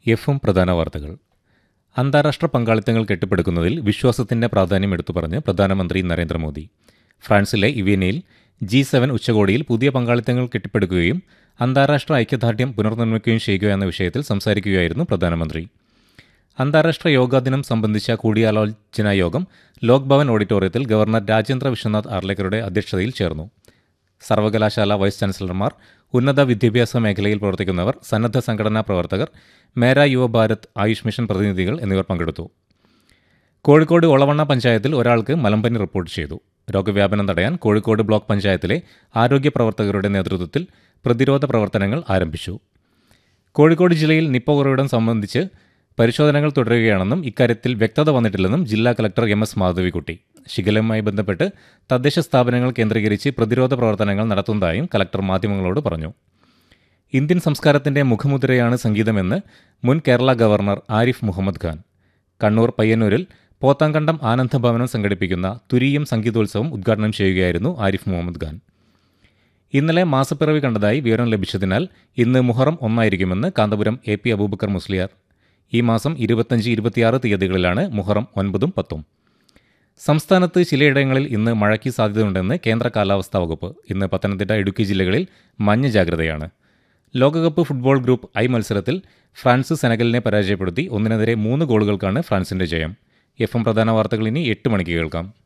എഫും പ്രധാന വാർത്തകൾ അന്താരാഷ്ട്ര പങ്കാളിത്തങ്ങൾ കെട്ടിപ്പടുക്കുന്നതിൽ വിശ്വാസത്തിന്റെ പ്രാധാന്യം എടുത്തു പറഞ്ഞ് പ്രധാനമന്ത്രി നരേന്ദ്രമോദി ഫ്രാൻസിലെ ഇവിയനയിൽ ജി സെവൻ ഉച്ചകോടിയിൽ പുതിയ പങ്കാളിത്തങ്ങൾ കെട്ടിപ്പടുക്കുകയും അന്താരാഷ്ട്ര ഐക്യദാർഢ്യം പുനർനിർമ്മിക്കുകയും ചെയ്യുക എന്ന വിഷയത്തിൽ സംസാരിക്കുകയായിരുന്നു പ്രധാനമന്ത്രി അന്താരാഷ്ട്ര യോഗാ ദിനം സംബന്ധിച്ച കൂടിയാലോചനാ യോഗം ലോക് ഭവൻ ഓഡിറ്റോറിയത്തിൽ ഗവർണർ രാജേന്ദ്ര വിശ്വനാഥ് ആർലേക്കറുടെ അധ്യക്ഷതയിൽ ചേർന്നു സർവകലാശാല വൈസ് ചാൻസലർമാർ ഉന്നത വിദ്യാഭ്യാസ മേഖലയിൽ പ്രവർത്തിക്കുന്നവർ സന്നദ്ധ സംഘടനാ പ്രവർത്തകർ മേര യുവഭാരത് ആയുഷ് മിഷൻ പ്രതിനിധികൾ എന്നിവർ പങ്കെടുത്തു കോഴിക്കോട് ഒളവണ്ണ പഞ്ചായത്തിൽ ഒരാൾക്ക് മലമ്പനി റിപ്പോർട്ട് ചെയ്തു രോഗവ്യാപനം തടയാൻ കോഴിക്കോട് ബ്ലോക്ക് പഞ്ചായത്തിലെ ആരോഗ്യ പ്രവർത്തകരുടെ നേതൃത്വത്തിൽ പ്രതിരോധ പ്രവർത്തനങ്ങൾ ആരംഭിച്ചു കോഴിക്കോട് ജില്ലയിൽ നിപ്പ ഉറവിടം സംബന്ധിച്ച് പരിശോധനകൾ തുടരുകയാണെന്നും ഇക്കാര്യത്തിൽ വ്യക്തത വന്നിട്ടില്ലെന്നും ജില്ലാ കലക്ടർ എം എസ് മാധവിക്കുട്ടി ശിഖലയുമായി ബന്ധപ്പെട്ട് തദ്ദേശ സ്ഥാപനങ്ങൾ കേന്ദ്രീകരിച്ച് പ്രതിരോധ പ്രവർത്തനങ്ങൾ നടത്തുന്നതായും കലക്ടർ മാധ്യമങ്ങളോട് പറഞ്ഞു ഇന്ത്യൻ സംസ്കാരത്തിന്റെ മുഖമുദ്രയാണ് സംഗീതമെന്ന് മുൻ കേരള ഗവർണർ ആരിഫ് മുഹമ്മദ് ഖാൻ കണ്ണൂർ പയ്യന്നൂരിൽ പോത്താങ്കണ്ടം ആനന്ദഭവനം സംഘടിപ്പിക്കുന്ന തുരീയം സംഗീതോത്സവം ഉദ്ഘാടനം ചെയ്യുകയായിരുന്നു ആരിഫ് മുഹമ്മദ് ഖാൻ ഇന്നലെ മാസപ്പിറവി കണ്ടതായി വിവരം ലഭിച്ചതിനാൽ ഇന്ന് മുഹറം ഒന്നായിരിക്കുമെന്ന് കാന്തപുരം എ പി അബൂബക്കർ മുസ്ലിയാർ ഈ മാസം ഇരുപത്തഞ്ച് ഇരുപത്തിയാറ് തീയതികളിലാണ് മുഹറം ഒൻപതും പത്തും സംസ്ഥാനത്ത് ചിലയിടങ്ങളിൽ ഇന്ന് മഴയ്ക്ക് സാധ്യതയുണ്ടെന്ന് കേന്ദ്ര കാലാവസ്ഥാ വകുപ്പ് ഇന്ന് പത്തനംതിട്ട ഇടുക്കി ജില്ലകളിൽ മഞ്ഞ ജാഗ്രതയാണ് ലോകകപ്പ് ഫുട്ബോൾ ഗ്രൂപ്പ് ഐ മത്സരത്തിൽ ഫ്രാൻസ് സെനഗലിനെ പരാജയപ്പെടുത്തി ഒന്നിനെതിരെ മൂന്ന് ഗോളുകൾക്കാണ് ഫ്രാൻസിന്റെ ജയം എഫ് എം പ്രധാന വാർത്തകൾ ഇനി എട്ട് മണിക്ക് കേൾക്കാം